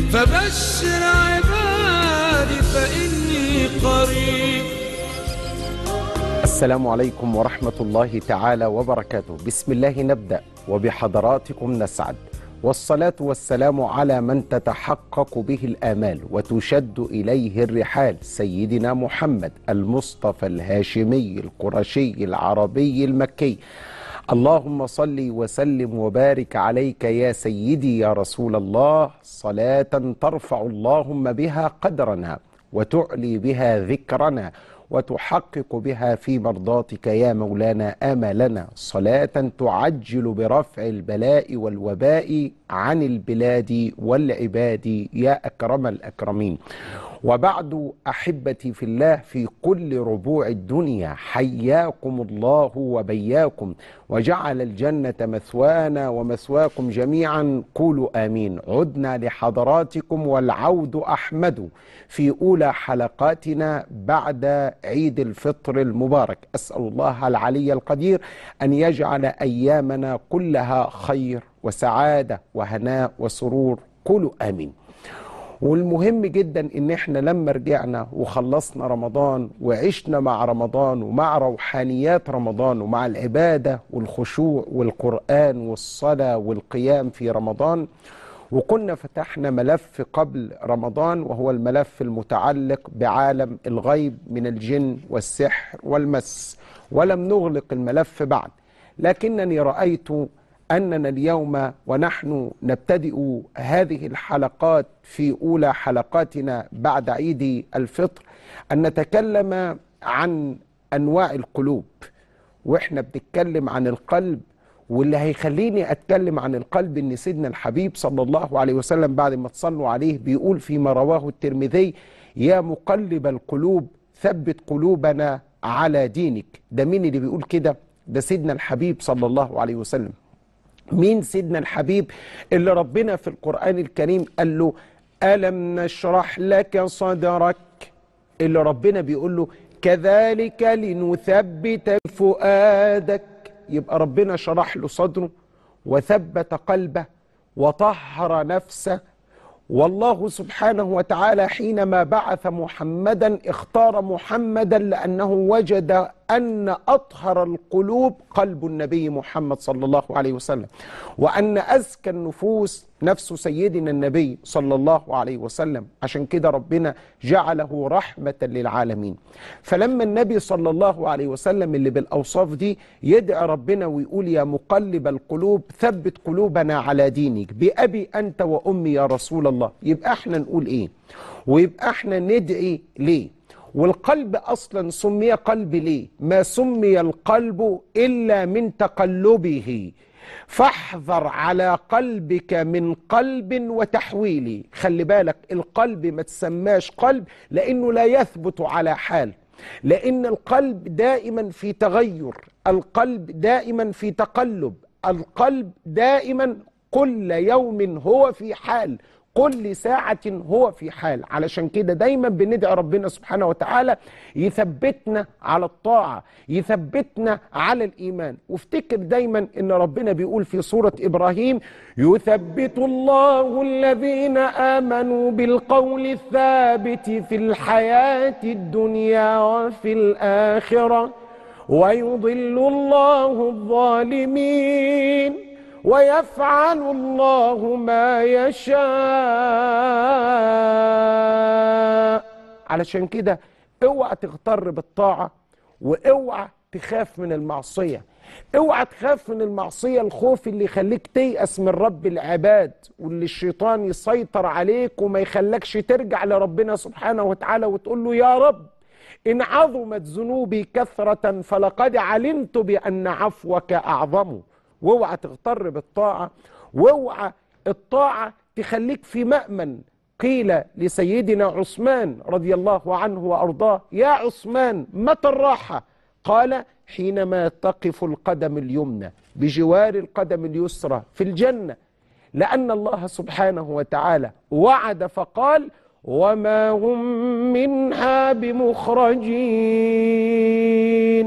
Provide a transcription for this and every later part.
فبشر عبادي فإني قريب السلام عليكم ورحمة الله تعالى وبركاته بسم الله نبدأ وبحضراتكم نسعد والصلاة والسلام على من تتحقق به الآمال وتشد إليه الرحال سيدنا محمد المصطفى الهاشمي القرشي العربي المكي اللهم صل وسلم وبارك عليك يا سيدي يا رسول الله صلاة ترفع اللهم بها قدرنا وتعلي بها ذكرنا وتحقق بها في مرضاتك يا مولانا املنا صلاه تعجل برفع البلاء والوباء عن البلاد والعباد يا اكرم الاكرمين وبعد احبتي في الله في كل ربوع الدنيا حياكم الله وبياكم وجعل الجنه مثوانا ومثواكم جميعا قولوا امين عدنا لحضراتكم والعود احمد في اولى حلقاتنا بعد عيد الفطر المبارك اسال الله العلي القدير ان يجعل ايامنا كلها خير وسعاده وهناء وسرور قولوا امين والمهم جدا ان احنا لما رجعنا وخلصنا رمضان وعشنا مع رمضان ومع روحانيات رمضان ومع العباده والخشوع والقران والصلاه والقيام في رمضان وكنا فتحنا ملف قبل رمضان وهو الملف المتعلق بعالم الغيب من الجن والسحر والمس ولم نغلق الملف بعد لكنني رايت اننا اليوم ونحن نبتدئ هذه الحلقات في اولى حلقاتنا بعد عيد الفطر ان نتكلم عن انواع القلوب واحنا بنتكلم عن القلب واللي هيخليني اتكلم عن القلب ان سيدنا الحبيب صلى الله عليه وسلم بعد ما تصلوا عليه بيقول فيما رواه الترمذي يا مقلب القلوب ثبت قلوبنا على دينك ده مين اللي بيقول كده ده سيدنا الحبيب صلى الله عليه وسلم مين سيدنا الحبيب اللي ربنا في القرآن الكريم قال له ألم نشرح لك صدرك اللي ربنا بيقول له كذلك لنثبت فؤادك يبقى ربنا شرح له صدره وثبت قلبه وطهر نفسه والله سبحانه وتعالى حينما بعث محمدا اختار محمدا لانه وجد ان اطهر القلوب قلب النبي محمد صلى الله عليه وسلم وان ازكى النفوس نفس سيدنا النبي صلى الله عليه وسلم عشان كده ربنا جعله رحمه للعالمين فلما النبي صلى الله عليه وسلم اللي بالاوصاف دي يدعي ربنا ويقول يا مقلب القلوب ثبت قلوبنا على دينك بابي انت وامي يا رسول الله يبقى احنا نقول ايه ويبقى احنا ندعي ليه والقلب اصلا سمي قلب ليه ما سمي القلب الا من تقلبه فاحذر على قلبك من قلب وتحويل خلي بالك القلب ما تسماش قلب لانه لا يثبت على حال لان القلب دائما في تغير القلب دائما في تقلب القلب دائما كل يوم هو في حال كل ساعة هو في حال علشان كده دايما بندعي ربنا سبحانه وتعالى يثبتنا على الطاعة يثبتنا على الإيمان وافتكر دايما إن ربنا بيقول في سورة إبراهيم يثبت الله الذين آمنوا بالقول الثابت في الحياة الدنيا وفي الآخرة ويضل الله الظالمين ويفعل الله ما يشاء علشان كده اوعى تغتر بالطاعة واوعى تخاف من المعصية اوعى تخاف من المعصية الخوف اللي يخليك تيأس من رب العباد واللي الشيطان يسيطر عليك وما يخلكش ترجع لربنا سبحانه وتعالى وتقول له يا رب إن عظمت ذنوبي كثرة فلقد علمت بأن عفوك أعظم واوعى تغتر بالطاعة واوعى الطاعة تخليك في مأمن قيل لسيدنا عثمان رضي الله عنه وأرضاه يا عثمان متى الراحة قال حينما تقف القدم اليمنى بجوار القدم اليسرى في الجنة لأن الله سبحانه وتعالى وعد فقال وما هم منها بمخرجين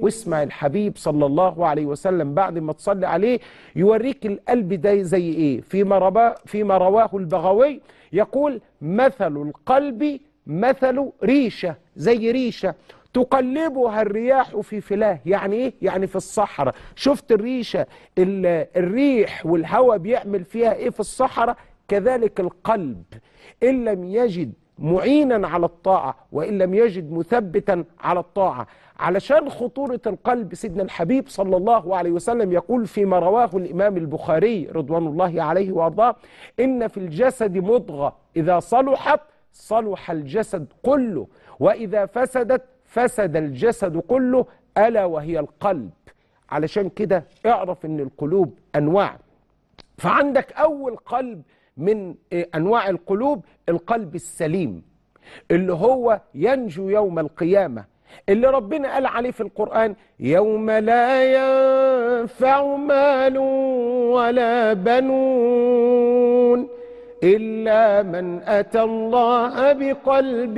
واسمع الحبيب صلى الله عليه وسلم بعد ما تصلي عليه يوريك القلب ده زي ايه فيما رواه فيما رواه البغوي يقول مثل القلب مثل ريشه زي ريشه تقلبها الرياح في فلاه يعني ايه يعني في الصحراء شفت الريشه ال- الريح والهواء بيعمل فيها ايه في الصحراء كذلك القلب ان لم يجد معينا على الطاعه وان لم يجد مثبتا على الطاعه علشان خطوره القلب سيدنا الحبيب صلى الله عليه وسلم يقول فيما رواه الامام البخاري رضوان الله عليه وارضاه ان في الجسد مضغه اذا صلحت صلح الجسد كله واذا فسدت فسد الجسد كله الا وهي القلب علشان كده اعرف ان القلوب انواع فعندك اول قلب من إيه، انواع القلوب القلب السليم اللي هو ينجو يوم القيامه اللي ربنا قال عليه في القران يوم لا ينفع مال ولا بنون الا من اتى الله بقلب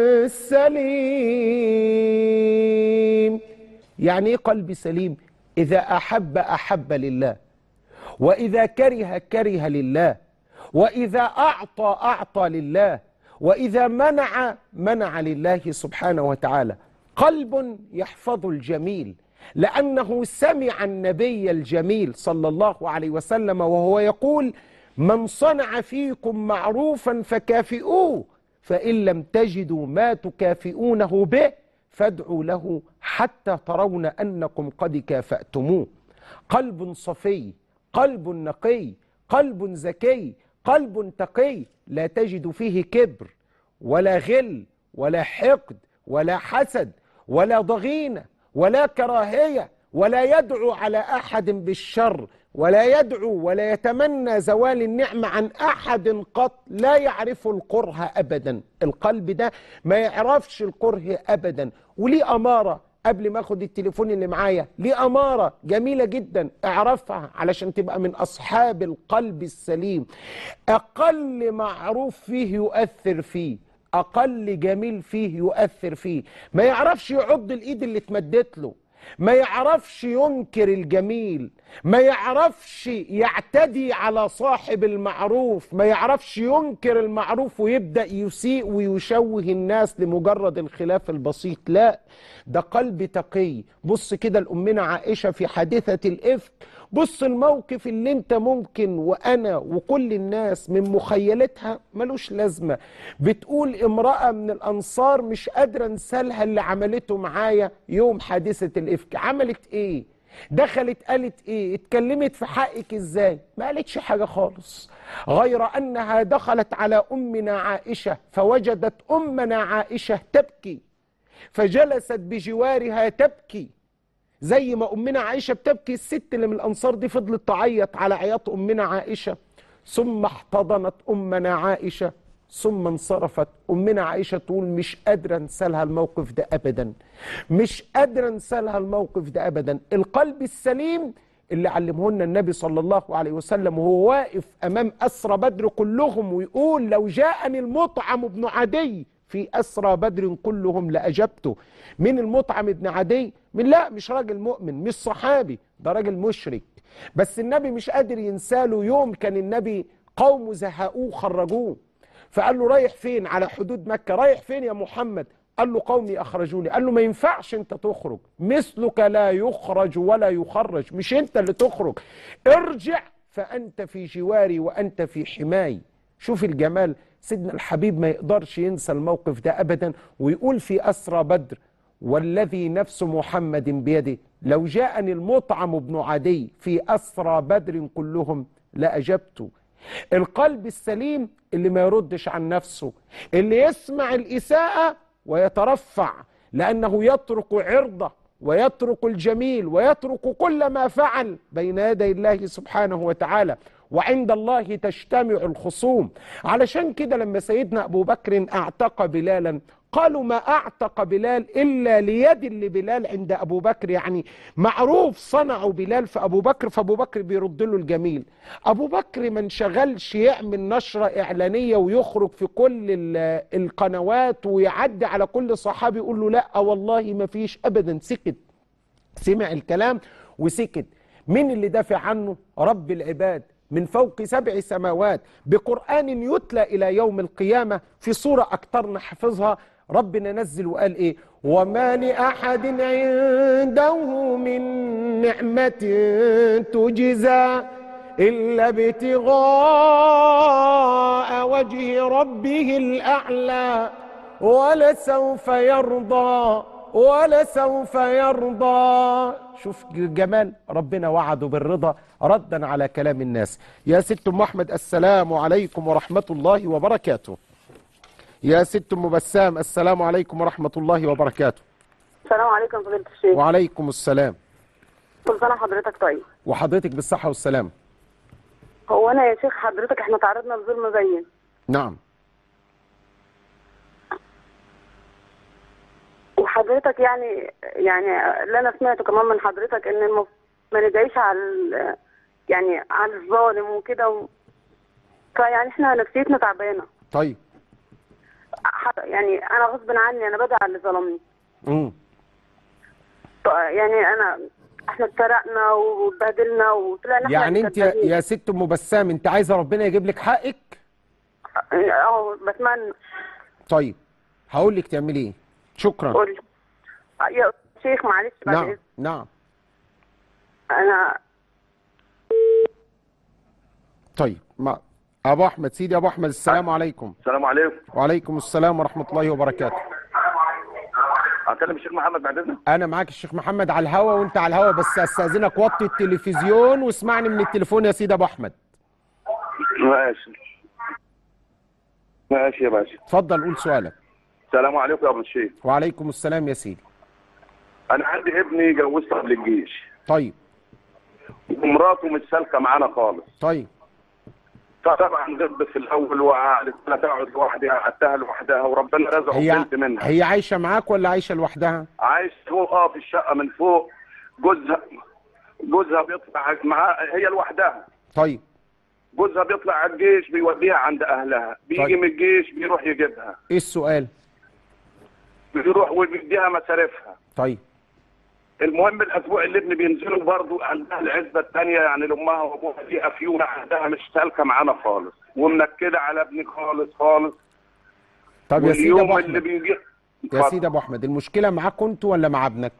سليم يعني ايه قلب سليم اذا احب احب لله واذا كره كره لله واذا اعطى اعطى لله واذا منع منع لله سبحانه وتعالى قلب يحفظ الجميل لانه سمع النبي الجميل صلى الله عليه وسلم وهو يقول من صنع فيكم معروفا فكافئوه فان لم تجدوا ما تكافئونه به فادعوا له حتى ترون انكم قد كافاتموه قلب صفي قلب نقي قلب ذكي قلب تقي لا تجد فيه كبر ولا غل ولا حقد ولا حسد ولا ضغينه ولا كراهيه ولا يدعو على احد بالشر ولا يدعو ولا يتمنى زوال النعمه عن احد قط لا يعرف الكره ابدا القلب ده ما يعرفش الكره ابدا وليه اماره قبل ما اخد التليفون اللي معايا ليه اماره جميله جدا اعرفها علشان تبقى من اصحاب القلب السليم اقل معروف فيه يؤثر فيه اقل جميل فيه يؤثر فيه ما يعرفش يعض الايد اللي اتمدت له ما يعرفش ينكر الجميل ما يعرفش يعتدي على صاحب المعروف ما يعرفش ينكر المعروف ويبدأ يسيء ويشوه الناس لمجرد الخلاف البسيط لا ده قلب تقي بص كده لأمنا عائشة في حادثة الإفك بص الموقف اللي انت ممكن وانا وكل الناس من مخيلتها ملوش لازمة بتقول امرأة من الانصار مش قادرة انسالها اللي عملته معايا يوم حادثة الافك عملت ايه دخلت قالت ايه اتكلمت في حقك ازاي ما قالتش حاجة خالص غير انها دخلت على امنا عائشة فوجدت امنا عائشة تبكي فجلست بجوارها تبكي زي ما امنا عائشه بتبكي الست اللي من الانصار دي فضلت تعيط على عياط امنا عائشه ثم احتضنت امنا عائشه ثم انصرفت امنا عائشه تقول مش قادره انسى لها الموقف ده ابدا مش قادره انسى لها الموقف ده ابدا القلب السليم اللي علمه لنا النبي صلى الله عليه وسلم وهو واقف امام اسرى بدر كلهم ويقول لو جاءني المطعم بن عدي في أسرى بدر كلهم لأجبته من المطعم ابن عدي من لا مش راجل مؤمن مش صحابي ده راجل مشرك بس النبي مش قادر ينساله يوم كان النبي قومه زهقوه خرجوه فقال له رايح فين على حدود مكة رايح فين يا محمد قال له قومي أخرجوني قال له ما ينفعش أنت تخرج مثلك لا يخرج ولا يخرج مش أنت اللي تخرج ارجع فأنت في جواري وأنت في حماي شوف الجمال سيدنا الحبيب ما يقدرش ينسى الموقف ده أبدا ويقول في أسرى بدر والذي نفس محمد بيده لو جاءني المطعم بن عدي في أسرى بدر كلهم لأجبت القلب السليم اللي ما يردش عن نفسه اللي يسمع الإساءة ويترفع لأنه يترك عرضه ويترك الجميل ويترك كل ما فعل بين يدي الله سبحانه وتعالى وعند الله تجتمع الخصوم علشان كده لما سيدنا أبو بكر أعتق بلالا قالوا ما أعتق بلال إلا ليد لبلال عند أبو بكر يعني معروف صنعوا بلال في أبو بكر فأبو بكر بيرد له الجميل أبو بكر ما انشغلش يعمل نشرة إعلانية ويخرج في كل ال- القنوات ويعدي على كل صحابي يقول له لا والله ما فيش أبدا سكت سمع الكلام وسكت مين اللي دافع عنه رب العباد من فوق سبع سماوات بقرآن يتلى إلى يوم القيامة في صورة أكترنا حفظها ربنا نزل وقال إيه وما لأحد عنده من نعمة تجزى إلا ابتغاء وجه ربه الأعلى ولسوف يرضى ولسوف يرضى شوف جمال ربنا وعده بالرضا ردا على كلام الناس يا ست ام احمد السلام عليكم ورحمه الله وبركاته يا ست ام بسام السلام عليكم ورحمه الله وبركاته السلام عليكم فضيلة الشيخ وعليكم السلام كل سنة حضرتك طيب وحضرتك بالصحه والسلامه هو أنا يا شيخ حضرتك احنا تعرضنا لظلم بين نعم وحضرتك يعني يعني اللي أنا سمعته كمان من حضرتك إن المف... ما ندعيش على ال... يعني على الظالم وكده و... فيعني احنا نفسيتنا تعبانة طيب ح- يعني أنا غصب عني أنا بدعي على اللي ظلمني امم ط- يعني أنا احنا اتسرقنا واتبهدلنا وطلعنا احنا يعني انت يا, الكذابين. يا ست ام بسام انت عايزه ربنا يجيب لك حقك اه بتمنى طيب هقول لك تعملي ايه شكرا قول يا شيخ معلش بعد نعم إذنك. نعم انا طيب ما ابو احمد سيدي ابو احمد السلام عليكم السلام عليكم وعليكم السلام ورحمه الله وبركاته هكلم الشيخ محمد بعد اذنك انا معاك الشيخ محمد على الهوا وانت على الهوا بس استاذنك وطي التلفزيون واسمعني من التليفون يا سيدي ابو احمد ماشي ماشي يا باشا اتفضل قول سؤالك السلام عليكم يا ابو الشيخ وعليكم السلام يا سيدي انا عندي ابني جوزته قبل الجيش طيب ومراته مش سالكه معانا خالص طيب فطبعا غبت في الاول وقعدت انا تقعد لوحدها قعدتها لوحدها وربنا رزقه هي بنت منها هي عايشه معاك ولا عايشه لوحدها عايش فوق اه في الشقه من فوق جوزها جوزها بيطلع معاه هي لوحدها طيب جوزها بيطلع على الجيش بيوديها عند اهلها بيجي طيب. من الجيش بيروح يجيبها ايه السؤال بيروح وبيديها مصاريفها طيب المهم الاسبوع اللي ابني بينزلوا برضه عندها العزبه الثانيه يعني لامها وابوها دي افيونه عندها مش سالكه معانا خالص ومنكده على ابني خالص خالص طب يا سيدي ابو واليوم اللي احمد بيجي يا اتفضل. سيدي ابو احمد المشكله معاك انت ولا مع ابنك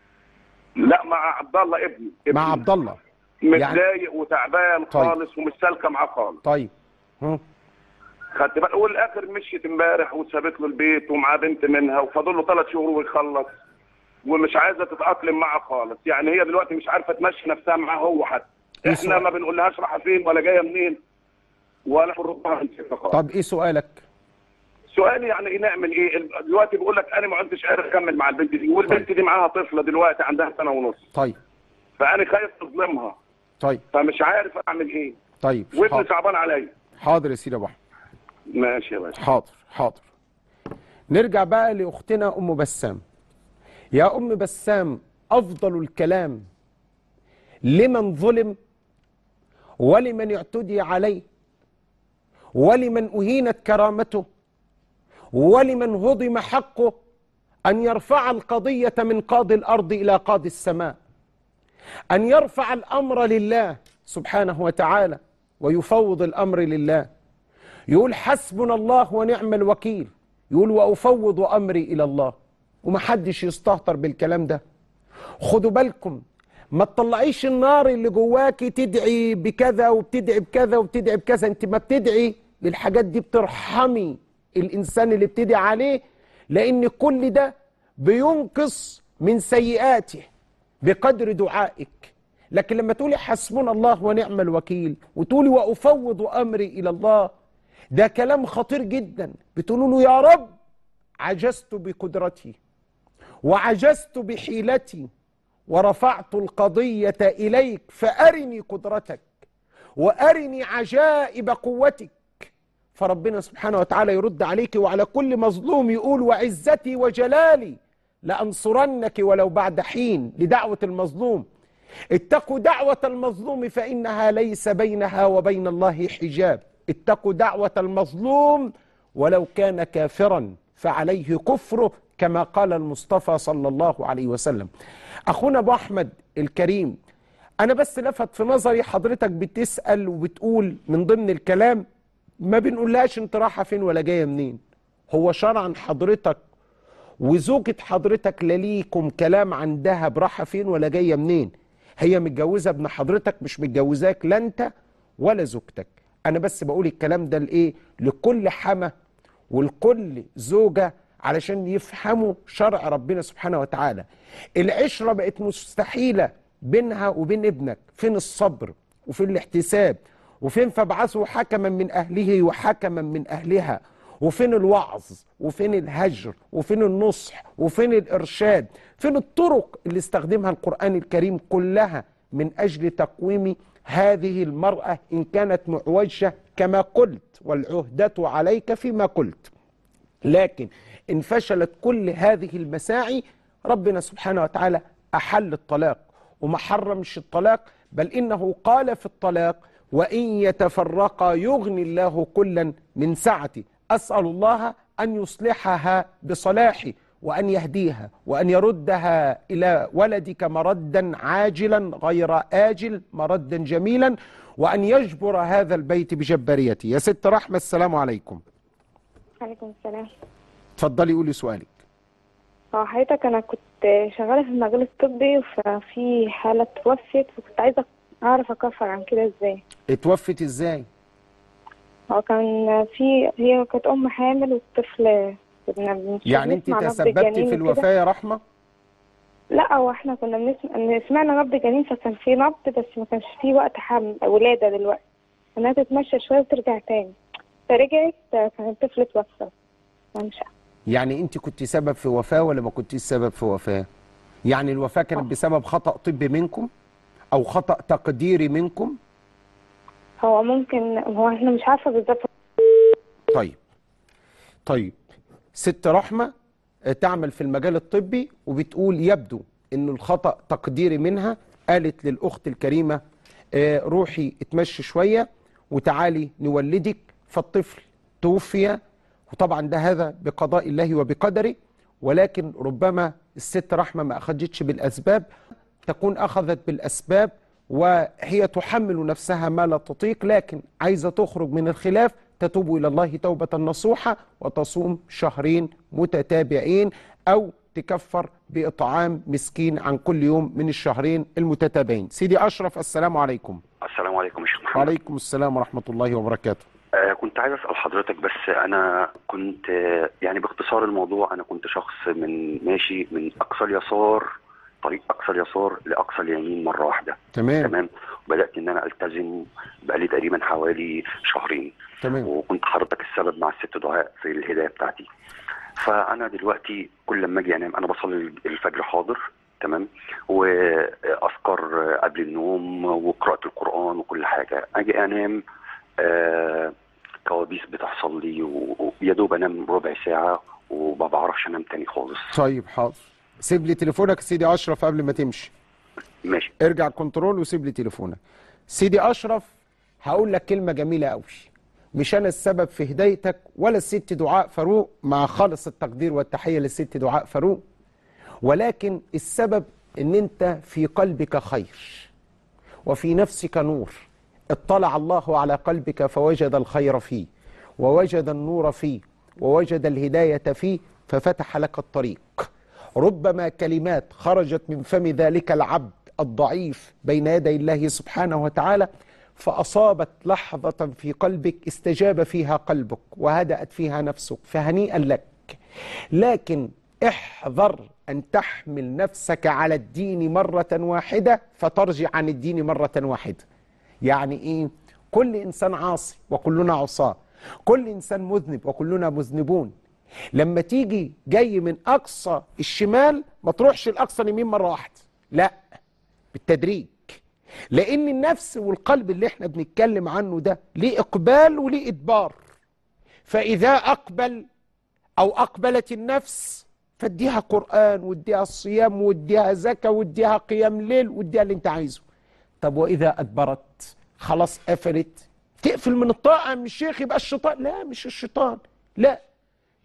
لا مع عبد الله ابني ابني. مع عبد الله متضايق وتعبان طيب. خالص ومش سالكه معاه خالص طيب هم. خدت بالك والاخر مشيت امبارح وسابت له البيت ومعاه بنت منها وفاضل له ثلاث شهور ويخلص ومش عايزه تتاقلم معاه خالص يعني هي دلوقتي مش عارفه تمشي نفسها معاه هو حتى إيه احنا سؤال؟ ما بنقولهاش رايحه فين ولا جايه منين ولا بنردها نسيتها خالص طب ايه سؤالك سؤالي يعني ايه نعمل ايه ال- دلوقتي بيقول لك انا ما عدتش قادر اكمل مع البنت دي والبنت دي معاها طفله دلوقتي عندها سنه ونص طيب فانا خايف اظلمها طيب فمش عارف اعمل ايه طيب وابني حاضر, صعبان عليا حاضر يا سيدي ابو احمد ماشي يا باشا حاضر حاضر نرجع بقى لاختنا ام بسام يا ام بسام افضل الكلام لمن ظلم ولمن اعتدي عليه ولمن اهينت كرامته ولمن هضم حقه ان يرفع القضيه من قاضي الارض الى قاضي السماء ان يرفع الامر لله سبحانه وتعالى ويفوض الامر لله يقول حسبنا الله ونعم الوكيل يقول وأفوض أمري إلى الله ومحدش يستهتر بالكلام ده خدوا بالكم ما تطلعيش النار اللي جواكي تدعي بكذا وبتدعي بكذا وبتدعي بكذا انت ما بتدعي بالحاجات دي بترحمي الإنسان اللي بتدعي عليه لأن كل ده بينقص من سيئاته بقدر دعائك لكن لما تقولي حسبنا الله ونعم الوكيل وتقولي وأفوض أمري إلى الله ده كلام خطير جدا بتقولوا له يا رب عجزت بقدرتي وعجزت بحيلتي ورفعت القضية إليك فأرني قدرتك وأرني عجائب قوتك فربنا سبحانه وتعالى يرد عليك وعلى كل مظلوم يقول وعزتي وجلالي لأنصرنك ولو بعد حين لدعوة المظلوم اتقوا دعوة المظلوم فإنها ليس بينها وبين الله حجاب اتقوا دعوة المظلوم ولو كان كافرا فعليه كفره كما قال المصطفى صلى الله عليه وسلم أخونا أبو أحمد الكريم أنا بس لفت في نظري حضرتك بتسأل وبتقول من ضمن الكلام ما بنقولهاش انت رايحة فين ولا جاية منين هو شرعا حضرتك وزوجة حضرتك لا ليكم كلام عن دهب رايحة فين ولا جاية منين هي متجوزة ابن حضرتك مش متجوزاك لا انت ولا زوجتك انا بس بقول الكلام ده لايه لكل حما ولكل زوجة علشان يفهموا شرع ربنا سبحانه وتعالى العشرة بقت مستحيلة بينها وبين ابنك فين الصبر وفين الاحتساب وفين فابعثوا حكما من أهله وحكما من أهلها وفين الوعظ وفين الهجر وفين النصح وفين الإرشاد فين الطرق اللي استخدمها القرآن الكريم كلها من أجل تقويم هذه المرأة إن كانت معوجة كما قلت والعهدة عليك فيما قلت لكن إن فشلت كل هذه المساعي ربنا سبحانه وتعالى أحل الطلاق وما حرمش الطلاق بل إنه قال في الطلاق وإن يتفرقا يغني الله كلا من سعته أسأل الله أن يصلحها بصلاحه وأن يهديها وأن يردها إلى ولدك مردا عاجلا غير آجل مردا جميلا وأن يجبر هذا البيت بجباريته يا ست رحمة السلام عليكم عليكم السلام اتفضلي قولي سؤالك اه حضرتك انا كنت شغاله في المجال الطبي ففي حاله توفت وكنت عايزه اعرف اكفر عن كده ازاي اتوفت ازاي هو كان في هي كانت ام حامل والطفل كنا بنسمع يعني انت نبض تسببتي الجنين في وكده. الوفاة يا رحمة لا هو احنا كنا بنسمع سمعنا نبض جنين فكان في نبض بس ما كانش في وقت حمل ولاده دلوقتي انها تتمشى شويه وترجع تاني فرجعت كان الطفل اتوفى فمش يعني انت كنت سبب في وفاة ولا ما كنتيش سبب في وفاة يعني الوفاة كانت بسبب خطأ طبي منكم او خطأ تقديري منكم هو ممكن هو احنا مش عارفه بالظبط طيب طيب ست رحمة آه، تعمل في المجال الطبي وبتقول يبدو ان الخطأ تقديري منها قالت للأخت الكريمة آه، روحي اتمشي شوية وتعالي نولدك فالطفل توفي وطبعا ده هذا بقضاء الله وبقدره ولكن ربما الست رحمة ما أخذتش بالأسباب تكون أخذت بالأسباب وهي تحمل نفسها ما لا تطيق لكن عايزة تخرج من الخلاف تتوب إلى الله توبة نصوحة وتصوم شهرين متتابعين أو تكفر بإطعام مسكين عن كل يوم من الشهرين المتتابعين سيدي أشرف السلام عليكم السلام عليكم يا شيخ محمد وعليكم السلام ورحمة الله وبركاته آه كنت عايز اسال حضرتك بس انا كنت آه يعني باختصار الموضوع انا كنت شخص من ماشي من اقصى اليسار طريق اقصى اليسار لاقصى اليمين مره واحده تمام تمام وبدات ان انا التزم بقالي تقريبا حوالي شهرين تمام وكنت حضرتك السبب مع الست دعاء في الهدايه بتاعتي فانا دلوقتي كل لما اجي انام انا بصلي الفجر حاضر تمام واذكر قبل النوم وقراءه القران وكل حاجه اجي انام آه كوابيس بتحصل لي و- ويا دوب انام ربع ساعه وما بعرفش انام تاني خالص طيب حاضر سيب لي تليفونك سيدي أشرف قبل ما تمشي ماشي ارجع كنترول وسيب لي تليفونك سيدي اشرف هقول لك كلمه جميله قوي مش انا السبب في هدايتك ولا الست دعاء فاروق مع خالص التقدير والتحيه للست دعاء فاروق ولكن السبب ان انت في قلبك خير وفي نفسك نور اطلع الله على قلبك فوجد الخير فيه ووجد النور فيه ووجد الهدايه فيه ففتح لك الطريق ربما كلمات خرجت من فم ذلك العبد الضعيف بين يدي الله سبحانه وتعالى فأصابت لحظة في قلبك استجاب فيها قلبك وهدأت فيها نفسك فهنيئا لك لكن احذر أن تحمل نفسك على الدين مرة واحدة فترجع عن الدين مرة واحدة يعني إيه؟ كل إنسان عاصي وكلنا عصاة كل إنسان مذنب وكلنا مذنبون لما تيجي جاي من أقصى الشمال ما تروحش الأقصى اليمين مرة واحدة لا بالتدريج لأن النفس والقلب اللي احنا بنتكلم عنه ده ليه إقبال وليه إدبار فإذا أقبل أو أقبلت النفس فاديها قرآن واديها الصيام واديها زكاة واديها قيام ليل واديها اللي انت عايزه طب وإذا أدبرت خلاص قفلت تقفل من الطاعة من الشيخ يبقى الشيطان لا مش الشيطان لا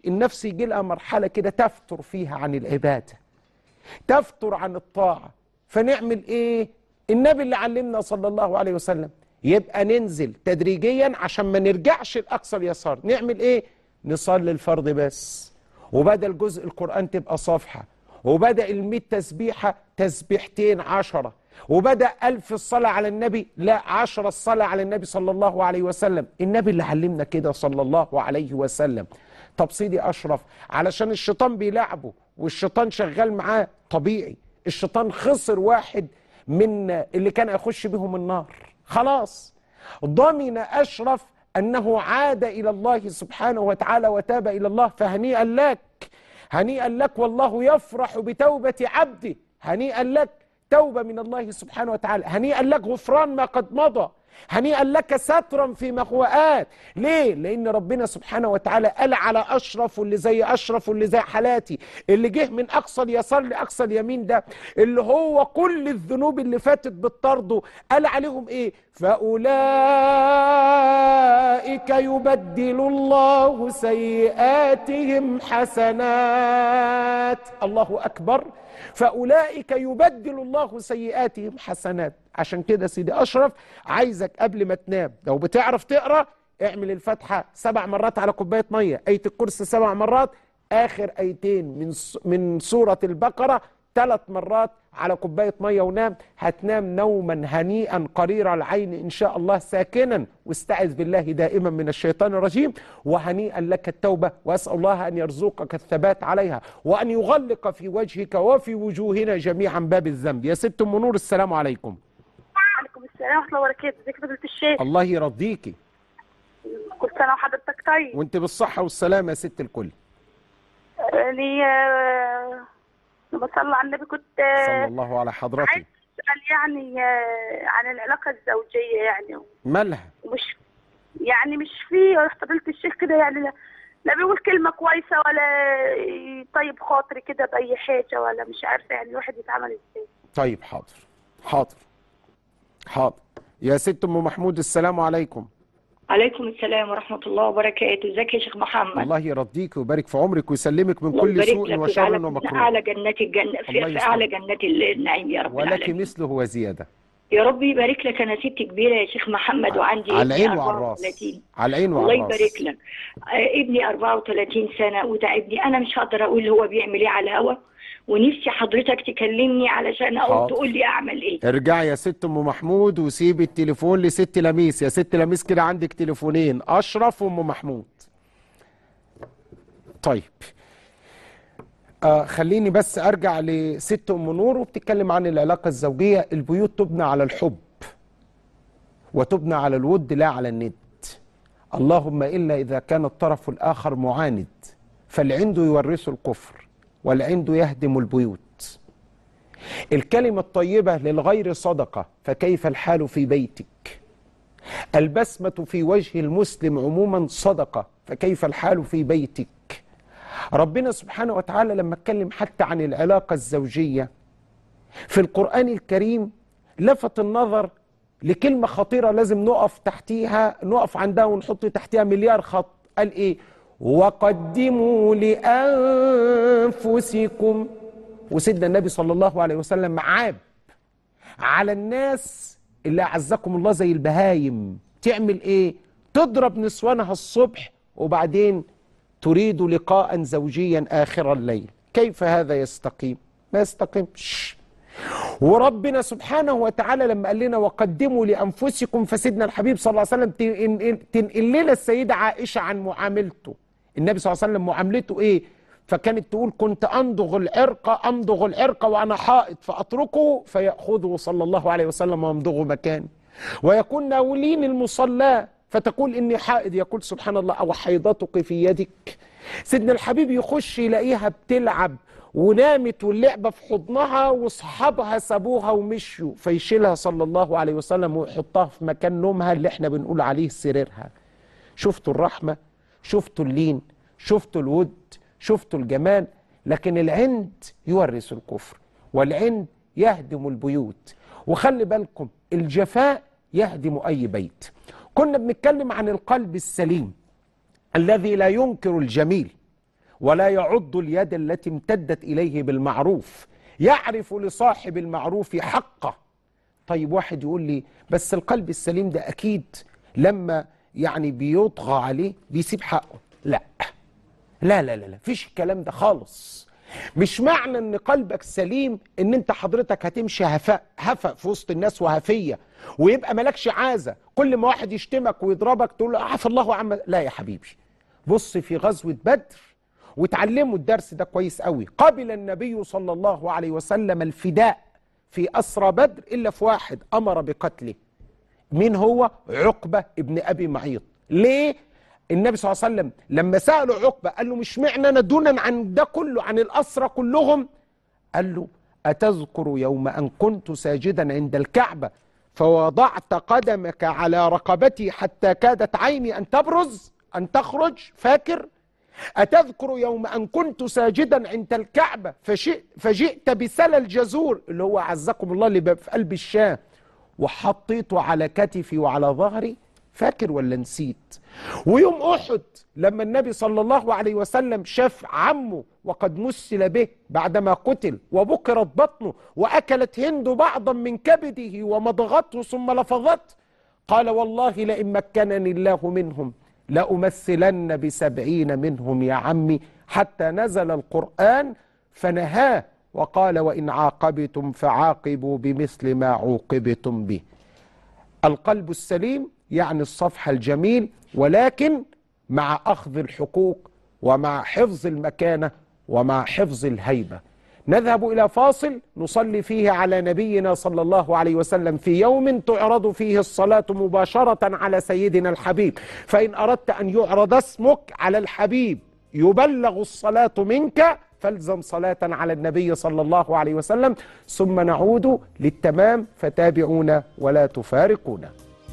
النفس يجي لها مرحله كده تفتر فيها عن العباده تفتر عن الطاعه فنعمل ايه النبي اللي علمنا صلى الله عليه وسلم يبقى ننزل تدريجيا عشان ما نرجعش لاقصى اليسار نعمل ايه نصلي الفرض بس وبدل جزء القرآن تبقى صفحة وبدأ المية تسبيحة تسبيحتين عشرة وبدأ ألف الصلاة على النبي لا عشرة الصلاة على النبي صلى الله عليه وسلم النبي اللي علمنا كده صلى الله عليه وسلم طب سيدي أشرف علشان الشيطان بيلعبه والشيطان شغال معاه طبيعي الشيطان خسر واحد من اللي كان يخش بهم النار خلاص ضمن أشرف أنه عاد إلى الله سبحانه وتعالى وتاب إلى الله فهنيئا لك هنيئا لك والله يفرح بتوبة عبده هنيئا لك توبة من الله سبحانه وتعالى هنيئا لك غفران ما قد مضى هنيئا لك سترا في مخوئات ليه لان ربنا سبحانه وتعالى قال على اشرف واللي زي اشرف واللي زي حالاتي اللي جه من اقصى اليسار لاقصى اليمين ده اللي هو كل الذنوب اللي فاتت بالطرد قال عليهم ايه فاولئك يبدل الله سيئاتهم حسنات الله اكبر فاولئك يبدل الله سيئاتهم حسنات عشان كده سيدي اشرف عايزك قبل ما تنام لو بتعرف تقرا اعمل الفاتحه سبع مرات على كوبايه ميه ايه الكرسي سبع مرات اخر ايتين من من سوره البقره ثلاث مرات على كوبايه ميه ونام هتنام نوما هنيئا قرير العين ان شاء الله ساكنا واستعذ بالله دائما من الشيطان الرجيم وهنيئا لك التوبه واسال الله ان يرزقك الثبات عليها وان يغلق في وجهك وفي وجوهنا جميعا باب الذنب يا ست ام نور السلام عليكم وعليكم السلام ورحمة الله وبركاته ازيك يا فضيلة الشيخ الله يرضيكي كل سنة وحضرتك طيب وانت بالصحه والسلامه يا ست الكل يعني آه، لما صلى على النبي كنت آه، صلى الله على عايز حضرتك اسال يعني آه، عن العلاقة الزوجية يعني مالها ومش يعني مش في فضيلة الشيخ كده يعني لا, لا بيقول كلمة كويسة ولا طيب خاطري كده بأي حاجة ولا مش عارفة يعني الواحد يتعامل ازاي طيب حاضر حاضر حاضر يا ست ام محمود السلام عليكم عليكم السلام ورحمة الله وبركاته ازيك يا شيخ محمد الله يرضيك ويبارك في عمرك ويسلمك من الله كل يبارك سوء لك وشر ويجعلك من ومكروه أعلى جنات الجنة الله في, في يسلمك. أعلى جنات النعيم يا رب ولك العالمين مثله وزياده يا رب يبارك لك أنا ست كبيرة يا شيخ محمد وعندي على ابني العين وعلى الراس 34 على العين الله وعلى الراس يبارك لك آه، ابني 34 سنة وتعبني أنا مش هقدر أقول هو بيعمل إيه على الهوا ونفسي حضرتك تكلمني علشان أقول حاضر. تقول لي أعمل إيه ارجعي يا ست ام محمود وسيبي التليفون لست لميس يا ست لميس كده عندك تليفونين اشرف وام محمود طيب آه خليني بس ارجع لست ام نور وبتتكلم عن العلاقه الزوجيه البيوت تبنى على الحب وتبنى على الود لا على الند اللهم الا اذا كان الطرف الاخر معاند فالعند يورث الكفر والعند يهدم البيوت الكلمة الطيبة للغير صدقة فكيف الحال في بيتك البسمة في وجه المسلم عموما صدقة فكيف الحال في بيتك ربنا سبحانه وتعالى لما اتكلم حتى عن العلاقة الزوجية في القرآن الكريم لفت النظر لكلمة خطيرة لازم نقف تحتيها نقف عندها ونحط تحتها مليار خط قال ايه وقدموا لأنفسكم وسيدنا النبي صلى الله عليه وسلم عاب على الناس اللي أعزكم الله زي البهايم تعمل ايه تضرب نسوانها الصبح وبعدين تريد لقاء زوجيا آخر الليل كيف هذا يستقيم ما يستقيمش وربنا سبحانه وتعالى لما قال لنا وقدموا لانفسكم فسيدنا الحبيب صلى الله عليه وسلم تنقل تنقل لنا السيده عائشه عن معاملته النبي صلى الله عليه وسلم معاملته ايه فكانت تقول كنت امضغ العرق امضغ العرق وانا حائط فاتركه فياخذه صلى الله عليه وسلم ويمضغه مكاني ويكون ناولين المصلاه فتقول اني حائض يقول سبحان الله او حيضتك في يدك سيدنا الحبيب يخش يلاقيها بتلعب ونامت واللعبه في حضنها واصحابها سابوها ومشوا فيشيلها صلى الله عليه وسلم ويحطها في مكان نومها اللي احنا بنقول عليه سريرها شفتوا الرحمه شفتوا اللين شفتوا الود شفتوا الجمال لكن العند يورث الكفر والعند يهدم البيوت وخلي بالكم الجفاء يهدم اي بيت كنا بنتكلم عن القلب السليم الذي لا ينكر الجميل ولا يعض اليد التي امتدت إليه بالمعروف يعرف لصاحب المعروف حقه طيب واحد يقول لي بس القلب السليم ده أكيد لما يعني بيطغى عليه بيسيب حقه لا لا لا لا لا فيش الكلام ده خالص مش معنى ان قلبك سليم ان انت حضرتك هتمشي هفاء هفا في وسط الناس وهفيه ويبقى مالكش عازه كل ما واحد يشتمك ويضربك تقول له عفى الله عما لا يا حبيبي بص في غزوه بدر وتعلموا الدرس ده كويس قوي قبل النبي صلى الله عليه وسلم الفداء في اسرى بدر الا في واحد امر بقتله مين هو عقبه ابن ابي معيط ليه النبي صلى الله عليه وسلم لما سالوا عقبه قال له مش معنى انا دونا عن ده كله عن الاسرى كلهم قال له اتذكر يوم ان كنت ساجدا عند الكعبه فوضعت قدمك على رقبتي حتى كادت عيني ان تبرز ان تخرج فاكر أتذكر يوم أن كنت ساجدا عند الكعبة فشئ فجئت بسل الجزور اللي هو عزكم الله اللي بقى في قلب الشام وحطيته على كتفي وعلى ظهري فاكر ولا نسيت ويوم أحد لما النبي صلى الله عليه وسلم شاف عمه وقد مثل به بعدما قتل وبكرت بطنه وأكلت هند بعضا من كبده ومضغته ثم لفظت قال والله لئن مكنني الله منهم لأمثلن بسبعين منهم يا عمي حتى نزل القرآن فنهاه وقال وإن عاقبتم فعاقبوا بمثل ما عوقبتم به القلب السليم يعني الصفح الجميل ولكن مع أخذ الحقوق ومع حفظ المكانة ومع حفظ الهيبة نذهب إلى فاصل نصلي فيه على نبينا صلى الله عليه وسلم في يوم تعرض فيه الصلاة مباشرة على سيدنا الحبيب فإن أردت أن يعرض اسمك على الحبيب يبلغ الصلاة منك فالزم صلاة على النبي صلى الله عليه وسلم ثم نعود للتمام فتابعونا ولا تفارقونا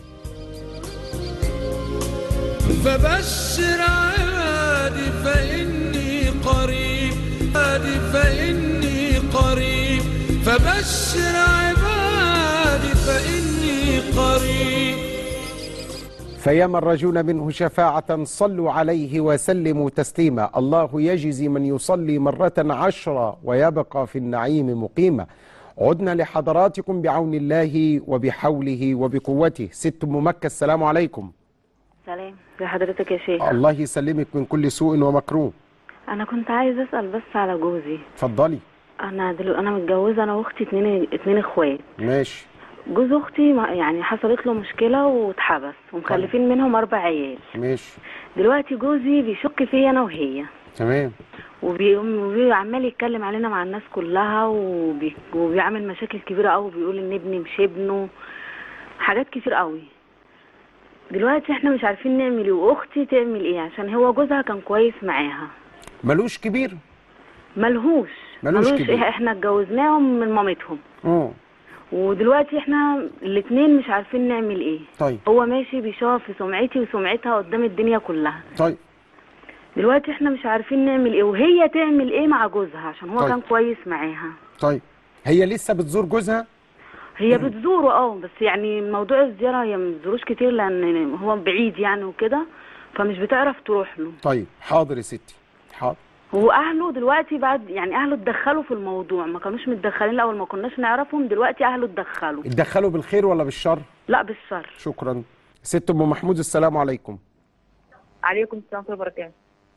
فبشر عبادي فإني قريب عبادي فإني قريب فبشر عبادي فإني قريب فيا من رجون منه شفاعة صلوا عليه وسلموا تسليما الله يجزي من يصلي مرة عشرة ويبقى في النعيم مقيما عدنا لحضراتكم بعون الله وبحوله وبقوته ست أم مكة السلام عليكم سلام يا حضرتك يا شيخ الله يسلمك من كل سوء ومكروه انا كنت عايز اسال بس على جوزي اتفضلي انا دلو... انا متجوزه انا واختي اتنين اتنين اخوات ماشي جوز اختي ما- يعني حصلت له مشكله واتحبس ومخلفين منهم اربع عيال ماشي دلوقتي جوزي بيشك فيا انا وهي تمام وبي- وعمال يتكلم علينا مع الناس كلها وبي... وبيعمل مشاكل كبيره قوي بيقول ان ابني مش ابنه حاجات كتير قوي دلوقتي احنا مش عارفين نعمل ايه واختي تعمل ايه عشان هو جوزها كان كويس معاها ملوش كبير ملهوش ملوش كبير. إيه احنا اتجوزناهم من مامتهم اه ودلوقتي احنا الاتنين مش عارفين نعمل ايه طيب هو ماشي بيشوف في سمعتي وسمعتها قدام الدنيا كلها طيب دلوقتي احنا مش عارفين نعمل ايه وهي تعمل ايه مع جوزها عشان هو طيب. كان كويس معاها طيب هي لسه بتزور جوزها هي بتزوره اه بس يعني موضوع الزيارة هي ما بتزوروش كتير لان هو بعيد يعني وكده فمش بتعرف تروح له طيب حاضر يا ستي حاضر هو اهله دلوقتي بعد يعني اهله اتدخلوا في الموضوع ما كانوش متدخلين الاول ما كناش نعرفهم دلوقتي اهله اتدخلوا اتدخلوا بالخير ولا بالشر لا بالشر شكرا ست ام محمود السلام عليكم عليكم السلام ورحمة الله وبركاته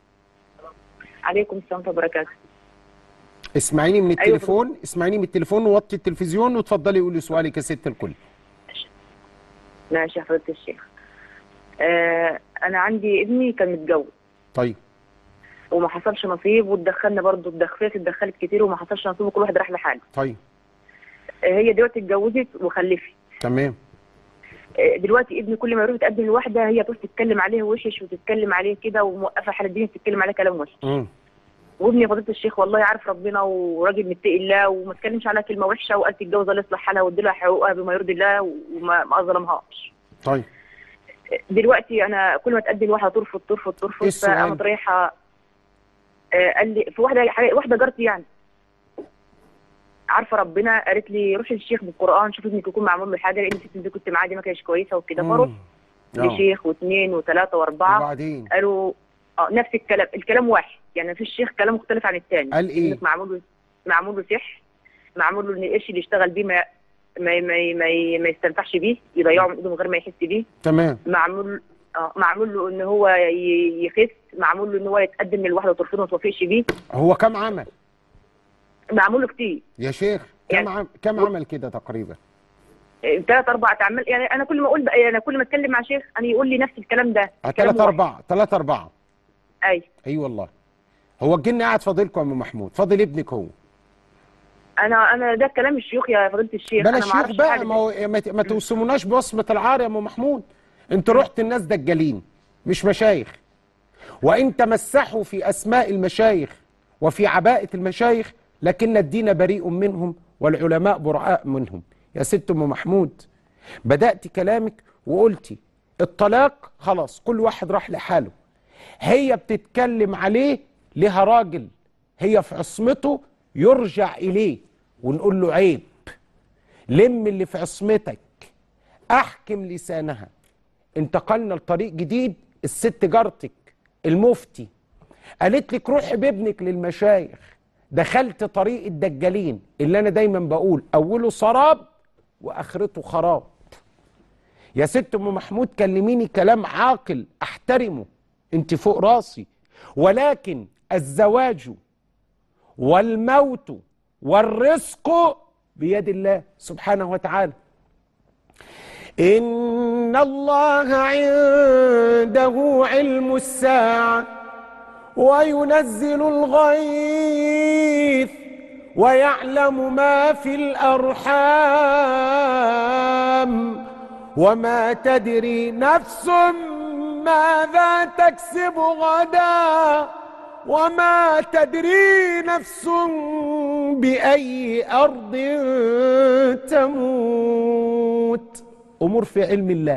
عليكم السلام ورحمة الله وبركاته اسمعيني من أيوة. التليفون اسمعيني من التليفون ووطي التلفزيون وتفضلي قولي سؤالك يا ست الكل ماشي يا حضرة الشيخ آه أنا عندي ابني كان متجوز طيب وما حصلش نصيب واتدخلنا برضه الدخلات اتدخلت كتير وما حصلش نصيب وكل واحد راح لحاله طيب آه هي دلوقتي اتجوزت وخلفت تمام آه دلوقتي ابني كل ما يروح يتقدم لواحدة هي تروح تتكلم عليه وشش وتتكلم عليه كده وموقفة حال الدنيا تتكلم عليه كلام وحش امم وابني فضيله الشيخ والله عارف ربنا وراجل متقي الله وما اتكلمش عليها كلمه وحشه وقال تتجوز الله يصلح حالها وادي لها حقوقها بما يرضي الله وما ما ظلمهاش طيب دلوقتي انا كل ما اتقدم واحده ترفض ترفض إيه ترفض السؤال؟ فقامت رايحه آه، قال لي في واحده واحده جارتي يعني عارفه ربنا قالت لي روحي للشيخ بالقران شوف ابنك يكون معمول له حاجه لان الست اللي كنت معاها دي ما كانتش كويسه وكده مم. فروح آه. لشيخ واثنين وثلاثه واربعه وبعدين قالوا اه نفس الكلام الكلام واحد يعني مفيش شيخ كلام مختلف عن الثاني قال إيه؟ إنك معمول له معمول له سحر معمول له ان القرش اللي يشتغل بيه ما ما ما, ما, ما يستنفعش بيه يضيعه من ايده من غير ما يحس بيه تمام معمول اه معمول له ان هو ي- يخس معمول له ان هو يتقدم للواحده وترفضه وما توافقش بيه هو كم عمل معمول له كتير يا شيخ كم يعني- عم... كم عمل كده تقريبا ثلاث اربع اعمال يعني انا كل ما اقول بقى انا كل ما اتكلم مع شيخ انا يقول لي نفس الكلام ده كلام ثلاثة واحد. أربعة ثلاثة أربعة اي أي والله هو الجن قاعد فاضلكم يا أم محمود فاضل ابنك هو انا انا ده كلام الشيوخ يا فضيله الشيخ بلا انا ما شيخ اعرفش بقى حاجه ما, هو ما, ت- ما توسموناش بوصمة العار يا أم محمود أنتوا رحت الناس دجالين مش مشايخ وإن تمسحوا في أسماء المشايخ وفي عباءة المشايخ لكن الدين بريء منهم والعلماء براء منهم يا ست أم محمود بدأت كلامك وقلتي الطلاق خلاص كل واحد راح لحاله هي بتتكلم عليه لها راجل هي في عصمته يرجع إليه ونقول له عيب لم اللي في عصمتك احكم لسانها انتقلنا لطريق جديد الست جارتك المفتي قالت لك روحي بابنك للمشايخ دخلت طريق الدجالين اللي انا دايما بقول اوله سراب واخرته خراب يا ست ام محمود كلميني كلام عاقل احترمه انت فوق راسي ولكن الزواج والموت والرزق بيد الله سبحانه وتعالى إن الله عنده علم الساعة وينزل الغيث ويعلم ما في الأرحام وما تدري نفس ماذا تكسب غدا وما تدري نفس بأي أرض تموت أمور في علم الله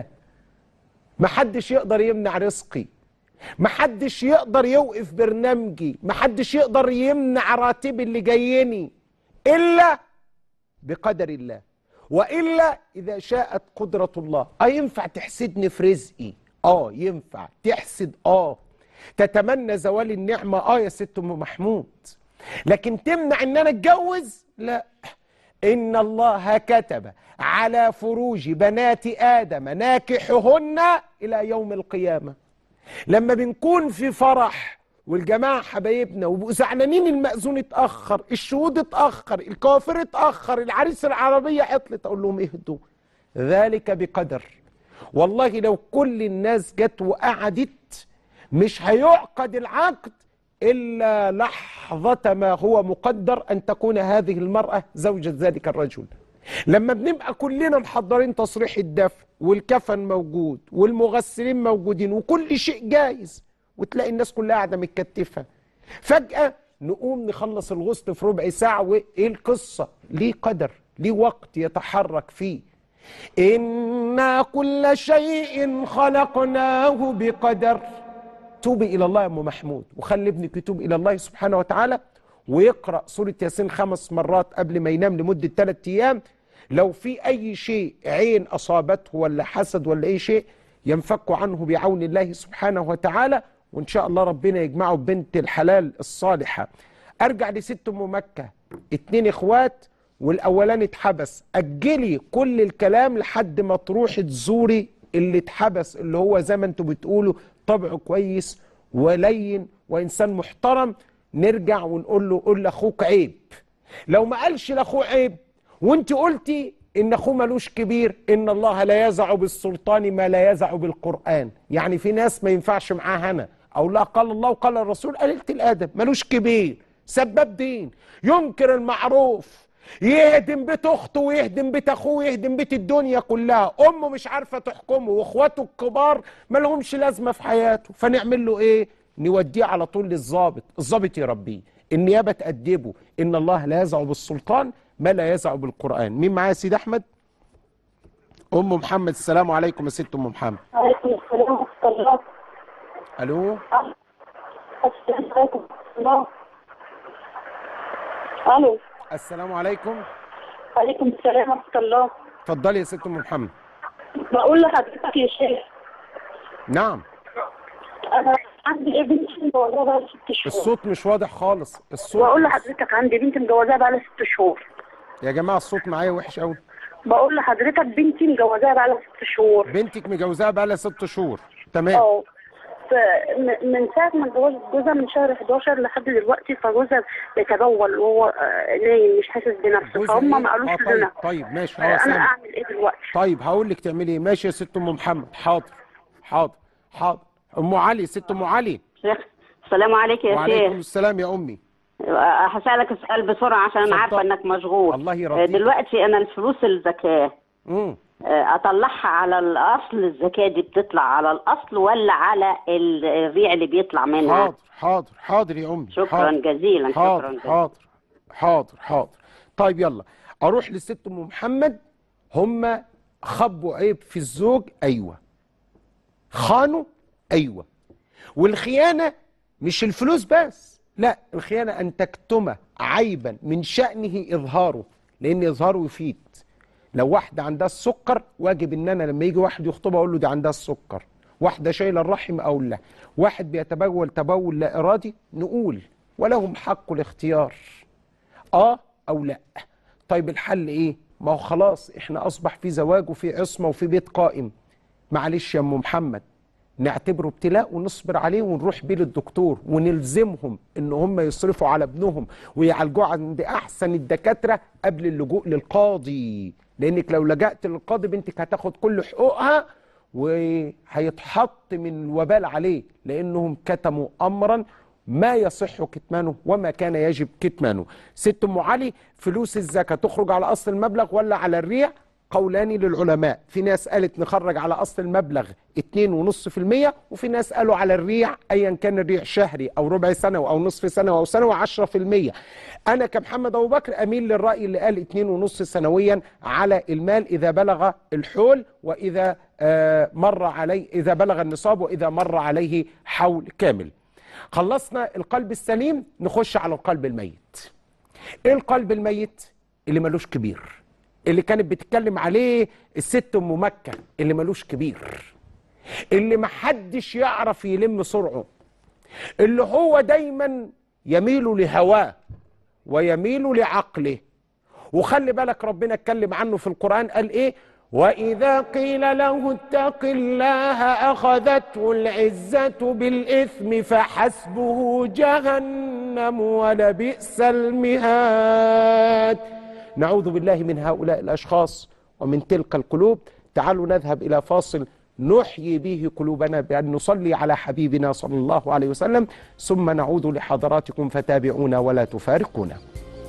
محدش يقدر يمنع رزقي محدش يقدر يوقف برنامجي محدش يقدر يمنع راتبي اللي جايني إلا بقدر الله وإلا إذا شاءت قدرة الله أه ينفع تحسدني في رزقي آه ينفع تحسد آه تتمنى زوال النعمة آه يا ست أم محمود لكن تمنع إن أنا أتجوز لا إن الله كتب على فروج بنات آدم ناكحهن إلى يوم القيامة لما بنكون في فرح والجماعة حبايبنا وبقوا زعلانين المأذون اتأخر الشهود اتأخر الكوافير اتأخر العريس العربية عطلت أقول لهم اهدوا ذلك بقدر والله لو كل الناس جت وقعدت مش هيعقد العقد إلا لحظة ما هو مقدر أن تكون هذه المرأة زوجة ذلك الرجل لما بنبقى كلنا محضرين تصريح الدفن والكفن موجود والمغسلين موجودين وكل شيء جايز وتلاقي الناس كلها قاعدة متكتفة فجأة نقوم نخلص الغسل في ربع ساعة وإيه القصة ليه قدر ليه وقت يتحرك فيه إنا كل شيء خلقناه بقدر توبي إلى الله يا أم محمود وخلي ابنك يتوب إلى الله سبحانه وتعالى ويقرأ سورة ياسين خمس مرات قبل ما ينام لمدة ثلاثة أيام لو في أي شيء عين أصابته ولا حسد ولا أي شيء ينفك عنه بعون الله سبحانه وتعالى وإن شاء الله ربنا يجمعه ببنت الحلال الصالحة أرجع لست أم مكة اتنين إخوات والأولاني اتحبس أجلي كل الكلام لحد ما تروحي تزوري اللي اتحبس اللي هو زي ما انتوا بتقولوا طبعه كويس ولين وإنسان محترم نرجع ونقول له قول لاخوك عيب لو ما قالش لاخوه عيب وانت قلتي ان اخوه ملوش كبير ان الله لا يزع بالسلطان ما لا يزع بالقران يعني في ناس ما ينفعش معاها انا او لا قال الله وقال الرسول قليله الادب ملوش كبير سباب دين ينكر المعروف يهدم بيت اخته ويهدم بيت اخوه ويهدم بيت الدنيا كلها امه مش عارفه تحكمه واخواته الكبار ما لهمش لازمه في حياته فنعمل له ايه نوديه على طول للظابط الظابط يربيه النيابه تأدبه ان الله لا يزع بالسلطان ما لا يزع بالقران مين معايا يا سيدي احمد ام محمد السلام عليكم يا ست ام محمد عليكم السلام ورحمة الله الو السلام عليكم ورحمة الله ألو السلام عليكم عليكم السلام ورحمة الله اتفضلي يا ست ام محمد بقول لحضرتك يا شيخ نعم أنا عندي بنتي مجوزاها بقى لها ست شهور الصوت مش واضح خالص الصوت بقول لحضرتك عندي بنتي مجوزاها بقى لها ست شهور يا جماعه الصوت معايا وحش قوي بقول لحضرتك بنتي مجوزاها بقى لها ست شهور بنتك مجوزاها بقى لها ست شهور تمام اه ف- م- من ساعة ما اتجوزت جوزها من شهر 11 لحد دلوقتي فجوزها بيتبول وهو آه، نايم مش حاسس بنفسه جوزها فهم إيه؟ ما قالوش آه، طيب لنا طيب ماشي آه، اه انا سامع اعمل ايه دلوقتي طيب هقول لك تعملي ايه ماشي يا ست ام محمد حاضر حاضر حاضر ام علي ست ام علي شيخ السلام عليكم يا وعليكم شيخ السلام يا امي هسألك سؤال بسرعة عشان أنا عارفة إنك مشغول الله آه، يرضيك دلوقتي أنا الفلوس الزكاة امم آه، أطلعها على الأصل الزكاة دي بتطلع على الأصل ولا على ال- الريع اللي بيطلع منها حاضر حاضر حاضر يا امي شكراً حاضر. جزيلاً، شكراً حاضر جزيلاً. حاضر حاضر حاضر طيب يلا اروح لست ام محمد هم خبوا عيب في الزوج ايوه خانوا ايوه والخيانه مش الفلوس بس لا الخيانه ان تكتم عيبا من شانه اظهاره لان اظهاره يفيد لو واحده عندها السكر واجب ان انا لما يجي واحد يخطبها اقول له دي عندها السكر واحده شايله الرحم اقول لا واحد بيتبول تبول لا ارادي نقول ولهم حق الاختيار اه او لا طيب الحل ايه ما هو خلاص احنا اصبح في زواج وفي عصمه وفي بيت قائم معلش يا ام محمد نعتبره ابتلاء ونصبر عليه ونروح بيه للدكتور ونلزمهم ان هم يصرفوا على ابنهم ويعالجوه عند احسن الدكاتره قبل اللجوء للقاضي لانك لو لجأت للقاضي بنتك هتاخد كل حقوقها وهيتحط من الوبال عليه لانهم كتموا امرا ما يصح كتمانه وما كان يجب كتمانه ست ام علي فلوس الزكاه تخرج على اصل المبلغ ولا على الريع قولان للعلماء في ناس قالت نخرج على اصل المبلغ 2.5% وفي ناس قالوا على الريع ايا كان الريع شهري او ربع سنه او نصف سنه او سنه و10% انا كمحمد ابو بكر اميل للراي اللي قال 2.5 سنويا على المال اذا بلغ الحول واذا آه، مر عليه اذا بلغ النصاب واذا مر عليه حول كامل خلصنا القلب السليم نخش على القلب الميت ايه القلب الميت اللي ملوش كبير اللي كانت بتتكلم عليه الست ام مكه اللي ملوش كبير اللي محدش يعرف يلم سرعه اللي هو دايما يميل لهواه ويميل لعقله وخلي بالك ربنا اتكلم عنه في القرآن قال ايه وإذا قيل له اتق الله أخذته العزة بالإثم فحسبه جهنم ولبئس المهاد نعوذ بالله من هؤلاء الأشخاص ومن تلك القلوب تعالوا نذهب إلى فاصل نحيي به قلوبنا بأن نصلي على حبيبنا صلى الله عليه وسلم ثم نعود لحضراتكم فتابعونا ولا تفارقونا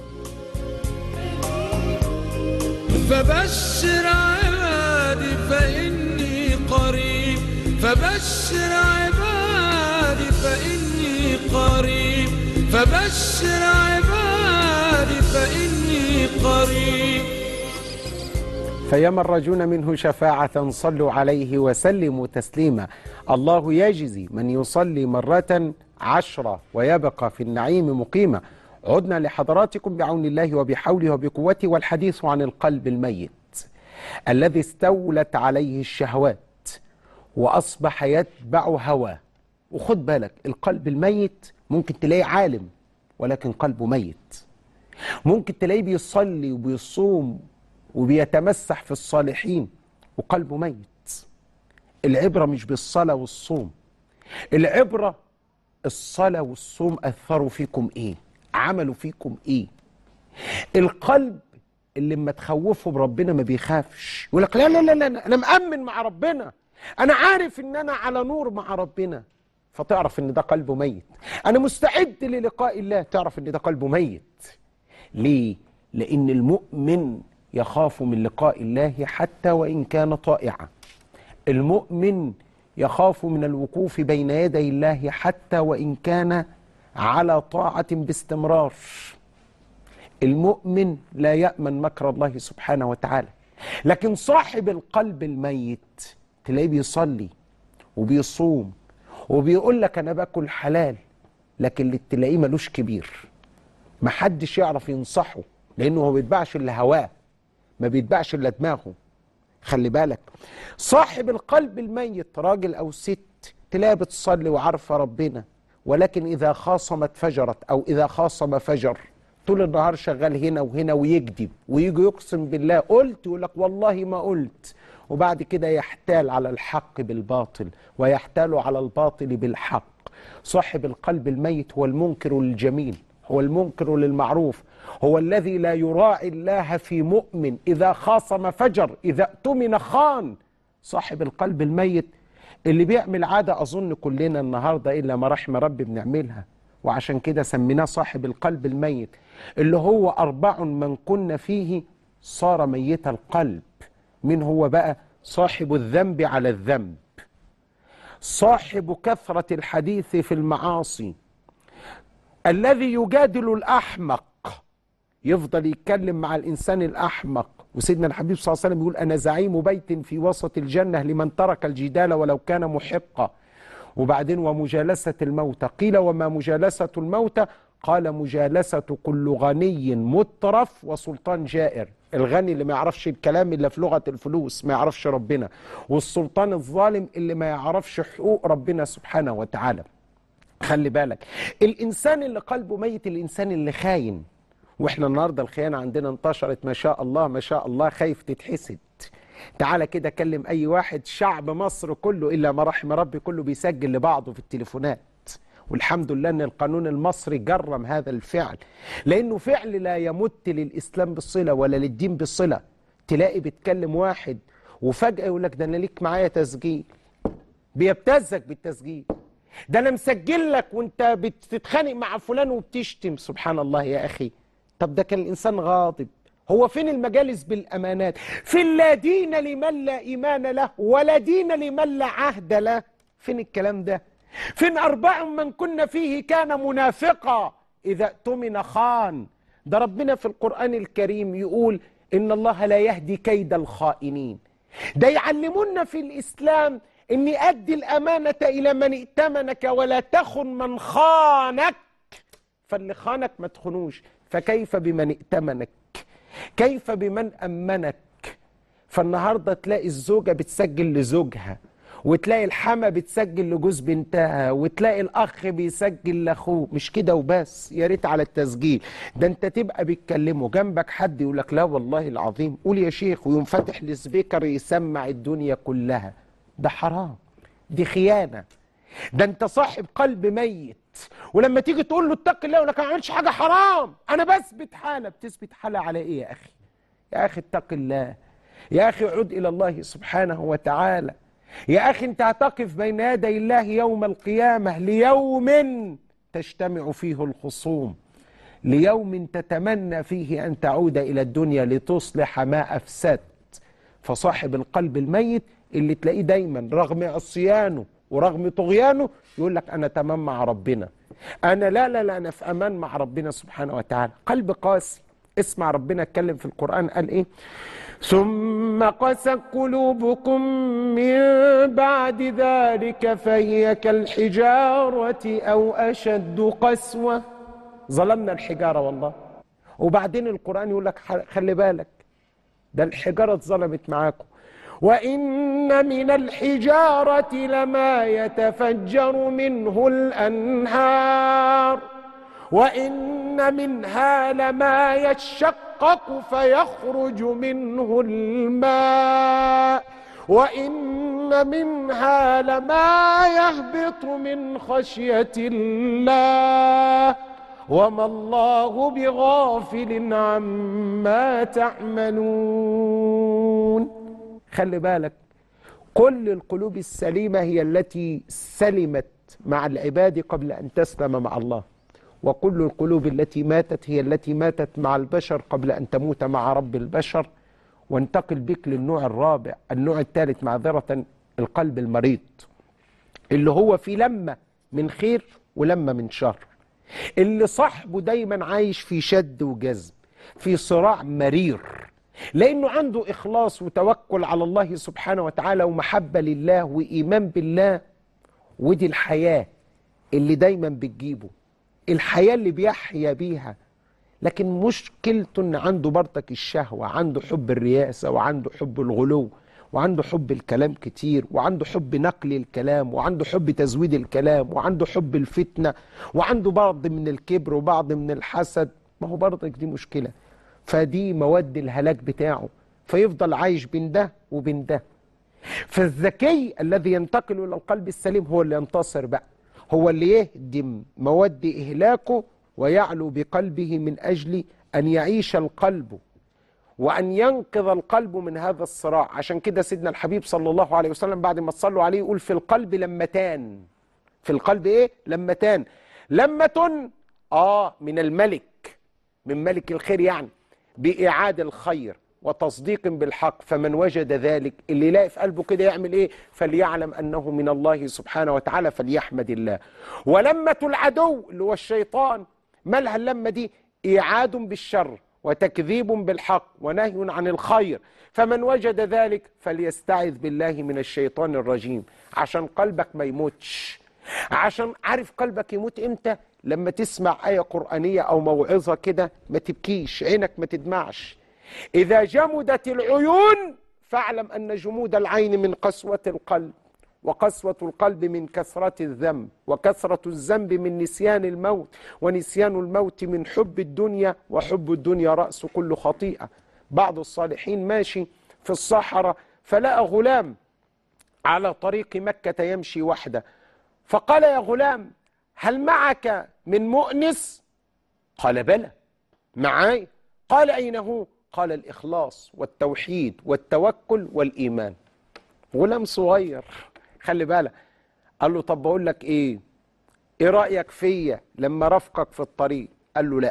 فبشر عبادي فإني قريب فبشر عبادي فإني قريب فبشر عبادي فإني قريب فيمرجون منه شفاعة صلوا عليه وسلموا تسليما الله يجزي من يصلي مرة عشرة ويبقى في النعيم مقيما عدنا لحضراتكم بعون الله وبحوله وبقوته والحديث عن القلب الميت الذي استولت عليه الشهوات وأصبح يتبع هواه وخد بالك القلب الميت ممكن تلاقيه عالم ولكن قلبه ميت ممكن تلاقيه بيصلي وبيصوم وبيتمسح في الصالحين وقلبه ميت العبرة مش بالصلاة والصوم العبرة الصلاة والصوم أثروا فيكم إيه عملوا فيكم إيه القلب اللي لما تخوفه بربنا ما بيخافش يقول لك لا لا لا لا أنا مأمن مع ربنا أنا عارف إن أنا على نور مع ربنا فتعرف إن ده قلبه ميت أنا مستعد للقاء الله تعرف إن ده قلبه ميت ليه؟ لأن المؤمن يخاف من لقاء الله حتى وإن كان طائعا المؤمن يخاف من الوقوف بين يدي الله حتى وإن كان على طاعة باستمرار المؤمن لا يأمن مكر الله سبحانه وتعالى لكن صاحب القلب الميت تلاقيه بيصلي وبيصوم وبيقول لك أنا باكل حلال لكن اللي تلاقيه ملوش كبير محدش يعرف ينصحه لأنه ما بيتبعش إلا هواه ما بيتبعش إلا دماغه خلي بالك صاحب القلب الميت راجل أو ست تلاقيها بتصلي وعارفة ربنا ولكن إذا خاصمت فجرت أو إذا خاصم فجر طول النهار شغال هنا وهنا ويكذب ويجي يقسم بالله قلت يقول لك والله ما قلت وبعد كده يحتال على الحق بالباطل ويحتال على الباطل بالحق صاحب القلب الميت هو المنكر للجميل هو المنكر للمعروف هو الذي لا يراعي الله في مؤمن إذا خاصم فجر إذا اؤتمن خان صاحب القلب الميت اللي بيعمل عادة أظن كلنا النهاردة إلا ما رحم ربي بنعملها وعشان كده سميناه صاحب القلب الميت اللي هو أربع من كنا فيه صار ميت القلب من هو بقى صاحب الذنب على الذنب صاحب كثرة الحديث في المعاصي الذي يجادل الأحمق يفضل يتكلم مع الإنسان الأحمق وسيدنا الحبيب صلى الله عليه وسلم يقول أنا زعيم بيت في وسط الجنة لمن ترك الجدال ولو كان محقا وبعدين ومجالسة الموتى قيل وما مجالسة الموتى قال مجالسة كل غني مترف وسلطان جائر الغني اللي ما يعرفش الكلام إلا في لغة الفلوس ما يعرفش ربنا والسلطان الظالم اللي ما يعرفش حقوق ربنا سبحانه وتعالى خلي بالك الإنسان اللي قلبه ميت الإنسان اللي خاين واحنا النهارده الخيانه عندنا انتشرت ما شاء الله ما شاء الله خايف تتحسد تعالى كده كلم اي واحد شعب مصر كله الا ما رحم ربي كله بيسجل لبعضه في التليفونات والحمد لله ان القانون المصري جرم هذا الفعل لانه فعل لا يمت للاسلام بالصله ولا للدين بالصله تلاقي بتكلم واحد وفجاه يقول لك ده انا ليك معايا تسجيل بيبتزك بالتسجيل ده انا مسجل لك وانت بتتخانق مع فلان وبتشتم سبحان الله يا اخي طب ده كان الانسان غاضب هو فين المجالس بالامانات في لا دين لمن لا ايمان له ولا دين لمن لا عهد له فين الكلام ده فين اربع من كنا فيه كان منافقا اذا اؤتمن خان ده ربنا في القران الكريم يقول ان الله لا يهدي كيد الخائنين ده يعلمونا في الاسلام ان ادي الامانه الى من ائتمنك ولا تخن من خانك فاللي خانك ما تخنوش فكيف بمن ائتمنك كيف بمن امنك فالنهارده تلاقي الزوجه بتسجل لزوجها وتلاقي الحما بتسجل لجوز بنتها وتلاقي الاخ بيسجل لاخوه مش كده وبس يا ريت على التسجيل ده انت تبقى بتكلمه جنبك حد يقول لك لا والله العظيم قول يا شيخ ويقوم فاتح السبيكر يسمع الدنيا كلها ده حرام دي خيانه ده انت صاحب قلب ميت ولما تيجي تقول له اتق الله يقول لك انا ما عملتش حاجه حرام انا بثبت حاله بتثبت حاله على ايه يا اخي يا اخي اتق الله يا اخي عد الى الله سبحانه وتعالى يا اخي انت هتقف بين يدي الله يوم القيامه ليوم تجتمع فيه الخصوم ليوم تتمنى فيه ان تعود الى الدنيا لتصلح ما افسدت فصاحب القلب الميت اللي تلاقيه دايما رغم عصيانه ورغم طغيانه يقول لك انا تمام مع ربنا انا لا لا لا انا في امان مع ربنا سبحانه وتعالى قلب قاسي اسمع ربنا اتكلم في القران قال ايه ثم قست قلوبكم من بعد ذلك فهي كالحجارة أو أشد قسوة ظلمنا الحجارة والله وبعدين القرآن يقول لك خلي بالك ده الحجارة اتظلمت معاكم وإن من الحجارة لما يتفجر منه الأنهار وإن منها لما يشقق فيخرج منه الماء وإن منها لما يهبط من خشية الله وما الله بغافل عما تعملون خلي بالك كل القلوب السليمة هي التي سلمت مع العباد قبل أن تسلم مع الله وكل القلوب التي ماتت هي التي ماتت مع البشر قبل أن تموت مع رب البشر وانتقل بك للنوع الرابع النوع الثالث معذرة القلب المريض اللي هو في لمة من خير ولمة من شر اللي صاحبه دايما عايش في شد وجذب في صراع مرير لأنه عنده إخلاص وتوكل على الله سبحانه وتعالى ومحبة لله وإيمان بالله ودي الحياة اللي دايما بتجيبه الحياة اللي بيحيا بيها لكن مشكلته ان عنده برضك الشهوة عنده حب الرياسة وعنده حب الغلو وعنده حب الكلام كتير وعنده حب نقل الكلام وعنده حب تزويد الكلام وعنده حب الفتنة وعنده بعض من الكبر وبعض من الحسد ما هو برضك دي مشكلة فدي مواد الهلاك بتاعه فيفضل عايش بين ده وبين ده فالذكي الذي ينتقل إلى القلب السليم هو اللي ينتصر بقى هو اللي يهدم مواد إهلاكه ويعلو بقلبه من أجل أن يعيش القلب وأن ينقذ القلب من هذا الصراع عشان كده سيدنا الحبيب صلى الله عليه وسلم بعد ما تصلوا عليه يقول في القلب لمتان في القلب إيه؟ لمتان لمة آه من الملك من ملك الخير يعني بإعادة الخير وتصديق بالحق فمن وجد ذلك اللي يلاقي في قلبه كده يعمل ايه فليعلم انه من الله سبحانه وتعالى فليحمد الله ولمة العدو اللي هو الشيطان مالها اللمة دي ايعاد بالشر وتكذيب بالحق ونهي عن الخير فمن وجد ذلك فليستعذ بالله من الشيطان الرجيم عشان قلبك ما يموتش عشان عارف قلبك يموت امتى لما تسمع آية قرآنية أو موعظة كده ما تبكيش عينك ما تدمعش إذا جمدت العيون فاعلم أن جمود العين من قسوة القلب وقسوة القلب من كثرة الذنب وكثرة الذنب من نسيان الموت ونسيان الموت من حب الدنيا وحب الدنيا رأس كل خطيئة بعض الصالحين ماشي في الصحراء فلقى غلام على طريق مكة يمشي وحده فقال يا غلام هل معك من مؤنس قال بلى معاي قال أين هو قال الإخلاص والتوحيد والتوكل والإيمان غلام صغير خلي بالك قال له طب بقول لك إيه إيه رأيك فيا لما رفقك في الطريق قال له لا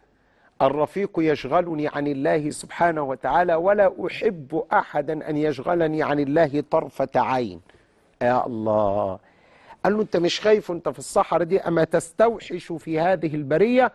الرفيق يشغلني عن الله سبحانه وتعالى ولا أحب أحدا أن يشغلني عن الله طرفة عين يا الله قال له أنت مش خايف أنت في الصحراء دي أما تستوحش في هذه البرية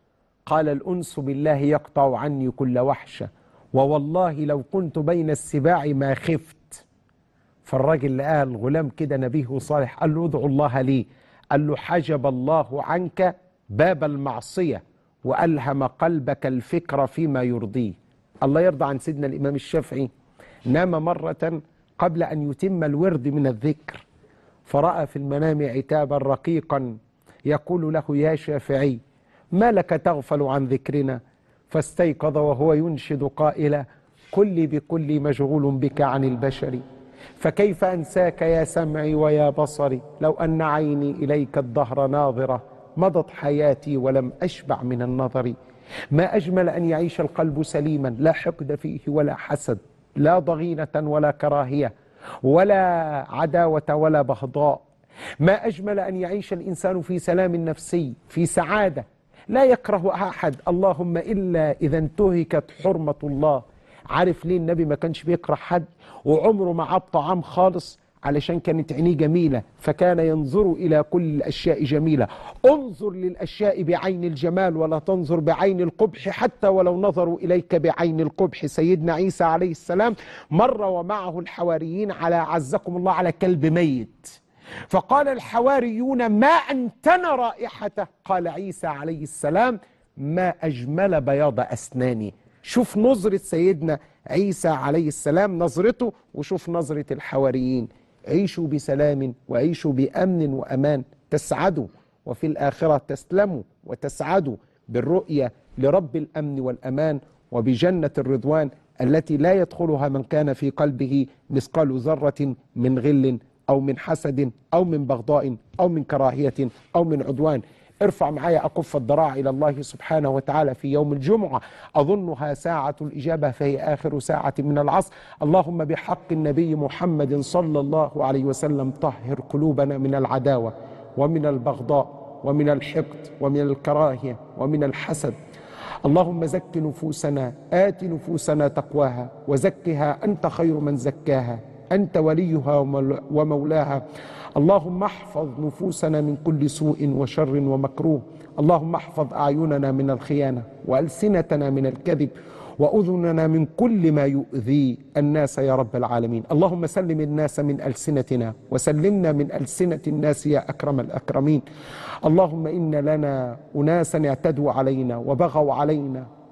قال الأنس بالله يقطع عني كل وحشة ووالله لو كنت بين السباع ما خفت فالراجل لقاه الغلام كده نبيه صالح قال له ادعو الله لي قال له حجب الله عنك باب المعصية وألهم قلبك الفكر فيما يرضيه الله يرضى عن سيدنا الإمام الشافعي نام مرة قبل أن يتم الورد من الذكر فرأى في المنام عتابا رقيقا يقول له يا شافعي ما لك تغفل عن ذكرنا فاستيقظ وهو ينشد قائلا كلي بكلي مشغول بك عن البشر فكيف أنساك يا سمعي ويا بصري لو أن عيني إليك الدهر ناظرة مضت حياتي ولم أشبع من النظر ما أجمل أن يعيش القلب سليما لا حقد فيه ولا حسد لا ضغينة ولا كراهية ولا عداوة ولا بغضاء ما أجمل أن يعيش الإنسان في سلام نفسي في سعادة لا يكره أحد اللهم إلا إذا انتهكت حرمة الله عارف ليه النبي ما كانش بيكره حد وعمره ما عاب طعام خالص علشان كانت عينيه جميلة فكان ينظر إلى كل الأشياء جميلة انظر للأشياء بعين الجمال ولا تنظر بعين القبح حتى ولو نظروا إليك بعين القبح سيدنا عيسى عليه السلام مر ومعه الحواريين على عزكم الله على كلب ميت فقال الحواريون ما أنتن رائحته قال عيسى عليه السلام ما أجمل بياض أسناني شوف نظرة سيدنا عيسى عليه السلام نظرته وشوف نظرة الحواريين عيشوا بسلام وعيشوا بأمن وأمان تسعدوا وفي الآخرة تسلموا وتسعدوا بالرؤية لرب الأمن والأمان وبجنة الرضوان التي لا يدخلها من كان في قلبه مثقال ذرة من غل أو من حسد أو من بغضاء أو من كراهية أو من عدوان ارفع معايا أكف الضراع إلى الله سبحانه وتعالى في يوم الجمعة أظنها ساعة الإجابة فهي آخر ساعة من العصر اللهم بحق النبي محمد صلى الله عليه وسلم طهر قلوبنا من العداوة ومن البغضاء ومن الحقد ومن الكراهية ومن الحسد اللهم زك نفوسنا آت نفوسنا تقواها وزكها أنت خير من زكاها أنت وليها ومولاها اللهم احفظ نفوسنا من كل سوء وشر ومكروه اللهم احفظ أعيننا من الخيانة وألسنتنا من الكذب وأذننا من كل ما يؤذي الناس يا رب العالمين اللهم سلم الناس من ألسنتنا وسلمنا من ألسنة الناس يا أكرم الأكرمين اللهم إن لنا أناسا اعتدوا علينا وبغوا علينا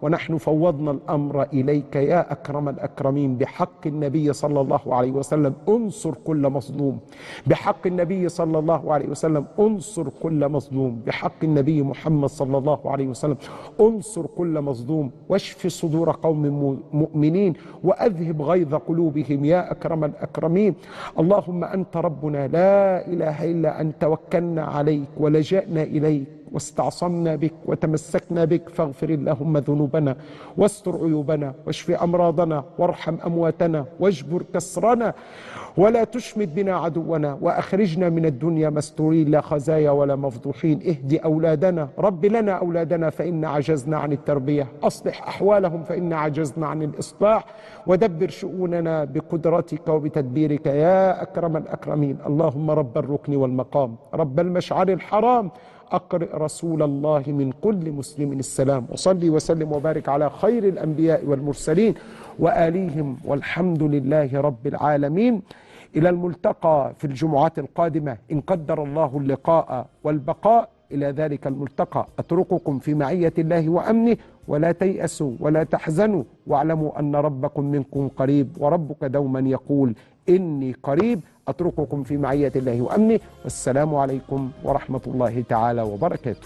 ونحن فوضنا الأمر إليك يا أكرم الأكرمين بحق النبي صلى الله عليه وسلم انصر كل مظلوم بحق النبي صلى الله عليه وسلم انصر كل مظلوم بحق النبي محمد صلى الله عليه وسلم انصر كل مظلوم واشف صدور قوم مؤمنين وأذهب غيظ قلوبهم يا أكرم الأكرمين اللهم أنت ربنا لا إله إلا أنت توكلنا عليك ولجأنا إليك واستعصمنا بك وتمسكنا بك فاغفر اللهم ذنوبنا واستر عيوبنا واشف امراضنا وارحم امواتنا واجبر كسرنا ولا تشمت بنا عدونا واخرجنا من الدنيا مستورين لا خزايا ولا مفضوحين اهدي اولادنا رب لنا اولادنا فان عجزنا عن التربيه اصلح احوالهم فان عجزنا عن الاصلاح ودبر شؤوننا بقدرتك وبتدبيرك يا اكرم الاكرمين اللهم رب الركن والمقام رب المشعر الحرام أقرئ رسول الله من كل مسلم السلام وصلي وسلم وبارك على خير الأنبياء والمرسلين وآليهم والحمد لله رب العالمين إلى الملتقى في الجمعات القادمة إن قدر الله اللقاء والبقاء إلى ذلك الملتقى أترككم في معية الله وأمنه ولا تيأسوا ولا تحزنوا واعلموا أن ربكم منكم قريب وربك دوما يقول إني قريب أترككم في معية الله وأمنه والسلام عليكم ورحمة الله تعالى وبركاته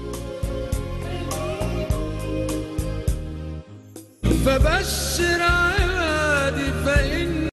فبشر